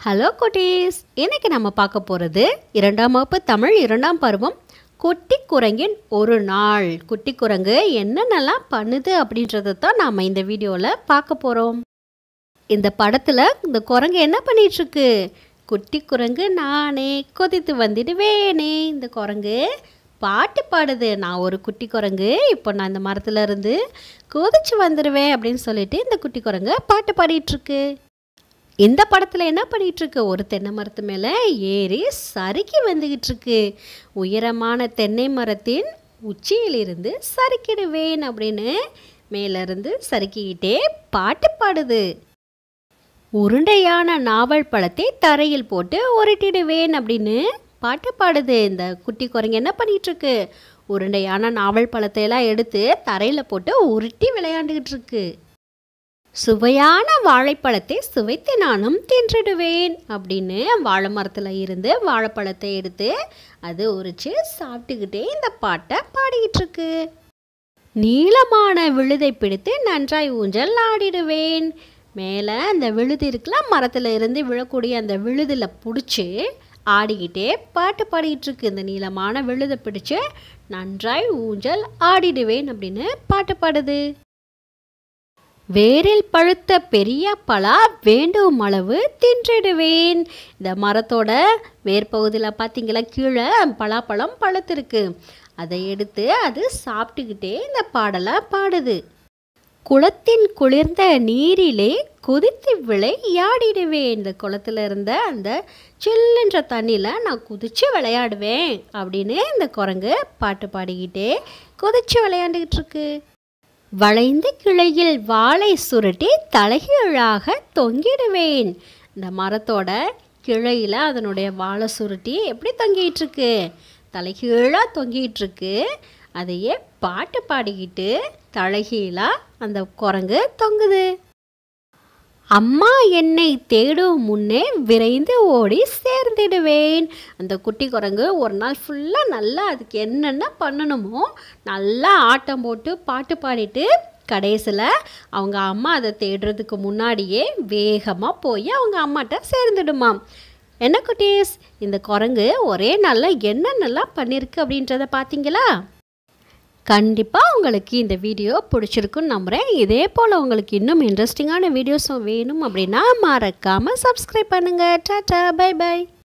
hello குட்டீஸ் இன்னைக்கு நம்ம பார்க்க போகிறது இரண்டாம் வகுப்பு தமிழ் இரண்டாம் பருவம் குட்டி குரங்கின் ஒரு நாள் குட்டி குரங்கு என்னென்னலாம் பண்ணுது அப்படின்றத தான் நாம் இந்த வீடியோவில் பார்க்க போகிறோம் இந்த படத்தில் இந்த குரங்கு என்ன பண்ணிட்டு இருக்கு குட்டி குரங்கு நானே கொதித்து வந்துடுவேனே இந்த குரங்கு பாட்டு பாடுது நான் ஒரு குட்டி குரங்கு இப்போ நான் இந்த மரத்துல இருந்து கொதிச்சு வந்துடுவேன் அப்படின்னு சொல்லிட்டு இந்த குட்டி குரங்கு பாட்டு பாடிட்டு இருக்கு இந்த படத்தில் என்ன பண்ணிட்டு இருக்கு ஒரு தென்னை மரத்து மேலே ஏறி சறுக்கி வந்துகிட்டு இருக்கு உயரமான தென்னை மரத்தின் உச்சியிலிருந்து சறுக்கிடுவேன் அப்படின்னு மேலேருந்து சறுக்கிக்கிட்டே பாட்டு பாடுது உருண்டையான நாவல் பழத்தை தரையில் போட்டு உருட்டிடுவேன் அப்படின்னு பாட்டு பாடுது இந்த குட்டி குரங்கு என்ன பண்ணிட்டு இருக்கு உருண்டையான நாவல் பழத்தை எல்லாம் எடுத்து தரையில் போட்டு உருட்டி விளையாண்டுக்கிட்டு இருக்கு சுவையான வாழைப்பழத்தை சுவைத்து நானும் தின்றுடுவேன் அப்படின்னு வாழை மரத்தில் இருந்து வாழைப்பழத்தை எடுத்து அது உரிச்சு சாப்பிட்டுக்கிட்டே இந்த பாட்டை பாடிக்கிட்டு இருக்கு நீளமான விழுதை பிடித்து நன்றாய் ஊஞ்சல் ஆடிடுவேன் மேலே அந்த விழுது இருக்கலாம் மரத்தில் இருந்து விழக்கூடிய அந்த விழுதில் பிடிச்சி ஆடிக்கிட்டே பாட்டு பாடிக்கிட்டு இருக்கு இந்த நீளமான விழுதை பிடிச்சு நன்றாய் ஊஞ்சல் ஆடிடுவேன் அப்படின்னு பாட்டு பாடுது வேரில் பழுத்த பெரிய பலா வேண்டும் அளவு தின்றிடுவேன் இந்த மரத்தோட வேர் பகுதியில் பார்த்தீங்களா கீழே பலாப்பழம் பழுத்திருக்கு அதை எடுத்து அது சாப்பிட்டுக்கிட்டே இந்த பாடலை பாடுது குளத்தின் குளிர்ந்த நீரிலே குதித்து விளையாடிடுவேன் இந்த குளத்துல இருந்த அந்த சில்லுன்ற தண்ணியில் நான் குதிச்சு விளையாடுவேன் அப்படின்னு இந்த குரங்கு பாட்டு பாடிக்கிட்டே குதிச்சு விளையாண்டுக்கிட்டு இருக்கு வளைந்த கிளையில் வாழை சுருட்டி தலைகீழாக தொங்கிடுவேன் இந்த மரத்தோட கிளையில் அதனுடைய வாழை சுருட்டி எப்படி தொங்கிட்டு இருக்கு தலைகீழாக தொங்கிட்டு இருக்கு அதையே பாட்டு பாடிக்கிட்டு தலைகீழாக அந்த குரங்கு தொங்குது அம்மா என்னை தேடும் முன்னே விரைந்து ஓடி சேர்ந்திடுவேன் அந்த குட்டி குரங்கு ஒரு நாள் ஃபுல்லாக நல்லா அதுக்கு என்னென்ன பண்ணணுமோ நல்லா ஆட்டம் போட்டு பாட்டு பாடிட்டு கடைசியில் அவங்க அம்மா அதை தேடுறதுக்கு முன்னாடியே வேகமாக போய் அவங்க அம்மாட்ட சேர்ந்துடுமாம் என்ன குட்டீஸ் இந்த குரங்கு ஒரே நாளில் என்னென்னலாம் பண்ணியிருக்கு அப்படின்றத பார்த்தீங்களா கண்டிப்பாக உங்களுக்கு இந்த வீடியோ பிடிச்சிருக்குன்னு நம்புகிறேன் இதே போல் உங்களுக்கு இன்னும் இன்ட்ரெஸ்டிங்கான வீடியோஸும் வேணும் அப்படின்னா மறக்காமல் சப்ஸ்கிரைப் பண்ணுங்கள் டாட்டா பை பை